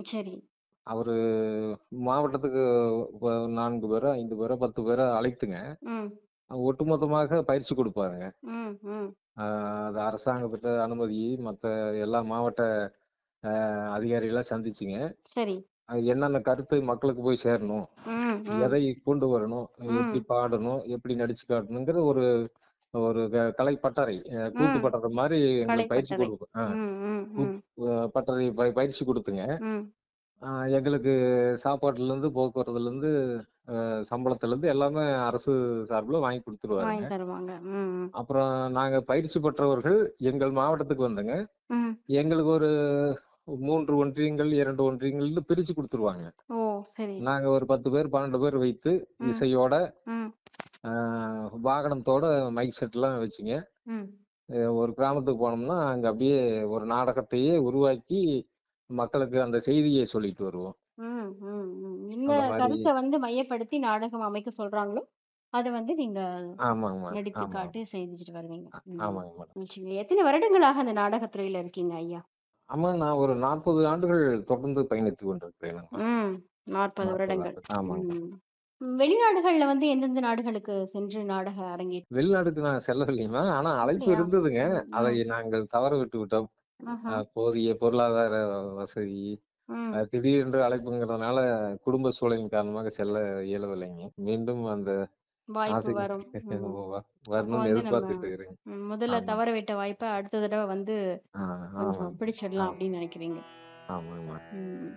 சரி. அவரு மாவட்டத்துக்கு வ 4 பேரோ, 5 பேரோ, 10 பேரோ அழைத்துங்க, ம். ஒட்டுமொத்தமாக பயிற்சி குடுப்பாருங்க. ம், ம். ஆ அது அரசாங்கத்திட்ட அனுமதி, மத்த எல்லா மாவட்ட அ அதிகாரிகள சந்திச்சுங்க. சரி. அது என்னென்ன கருத்து மக்களுக்கு போய் சேரணும், ம், ம். எதை கொண்டு வரணும், எப்படி ம். பாடணும், எப்படி நடிச்சு காட்டணுங்கிற ஒரு ஒரு க கலை பட்டறை, அ கூத்து ம். பட்டறை மாரி கலை எங்களுக்கு பயிற்சி பட்டறை. குடுக்கும். ஆ ம், ம், கூத் ம். அ பட்டறை ப பயிற்சி குடுத்துங்க. ம். ஆ எங்களுக்கு சாப்பாட்டுலருந்து, போக்குவரத்துலருந்து, அ சம்பளத்துலருந்து எல்லாமே அரசு சார்புல வாங்கி குடுத்துருவாருங்க. வாங்கி தருவாங்க. ம், ம். அப்புறம் நாங்க பயிற்சி பெற்றவர்கள் எங்கள் மாவட்டத்துக்கு வந்துங்க, ம். எங்களுக்கு ஒரு 3 ஒன்றியங்கள், 2 ஒன்றியங்கள்னு பிரிச்சு குடுத்துருவாங்க. ஓ! சரி. நாங்க ஒரு 10 பேர், 12 பேர் வைத்து, ம். இசையோட, ம். ஆ வாகனத்தோட மைக் செட்லாம் வச்சுங்க, ம். அ ஒரு கிராமத்துக்கு போனோம்னா, அங்க அப்படியே ஒரு நாடகத்தையே உருவாக்கி, மக்களுக்கு அந்த செய்திய சொல்லிட்டு வருவோம். ம், ம், ம். என்ன அந்த மாரி கருத்த வந்து மையப்படுத்தி நாடகம் அமைக்க சொல்றாங்களோ, அத வந்து நீங்க ஆமாங்க நடித்து ஆமா. காட்டி செஞ்சுட்டு வருவீங்க. அ ம். ஆமாங்க மேடம். நிச்சயமா. எத்தனை வருடங்களாக அந்த நாடகத் துறையில இருக்கீங்க ஐயா? ஆமா, நான் ஒரு 40 ஆண்டுகள் தொடர்ந்து பயணித்துக் கொண்டிருக்கிறேனுங்க. ம். 40 40 வருடங்கள். ஆண்டு. ஆமாங்க. ம். ம். வெளிநாடுகள்ல வந்து எந்தெந்த நாடுகளுக்கு சென்று நாடக அரங்கேற் வெளிநாட்டுக்கு நான் செல்லவில்லைம்மா. ஆனா அழைப்பு அப்படியா? இருந்ததுங்க. ம், அதை ம். நாங்கள் தவற விட்டு விட்டோம். அ ம்ஹ்ம். போதிய பொருளாதார வசதி, ம். அ திடீரென்று அழைப்புங்கிறதுனால குடும்ப சூழலின் காரணமாக செல்ல இயலவில்லைங்க. மீண்டும் அந்த வாய்ப்பு ஆசை வரும். ம். வ அப்ப வரணும்னு வந்து நம்ம எதிர்பார்த்துட்டு இருக்கிறேங்க. ம் முதல்ல ஆமா. தவற விட்ட வாய்ப்ப அடுத்த தடவ வந்து ஆ கொஞ்சம் ஆமாங்க. பிடிச்சிடலாம் ஆமா. அப்படின்னு நினைக்கிறீங்க. ஆமாங்கம்மா. ம்.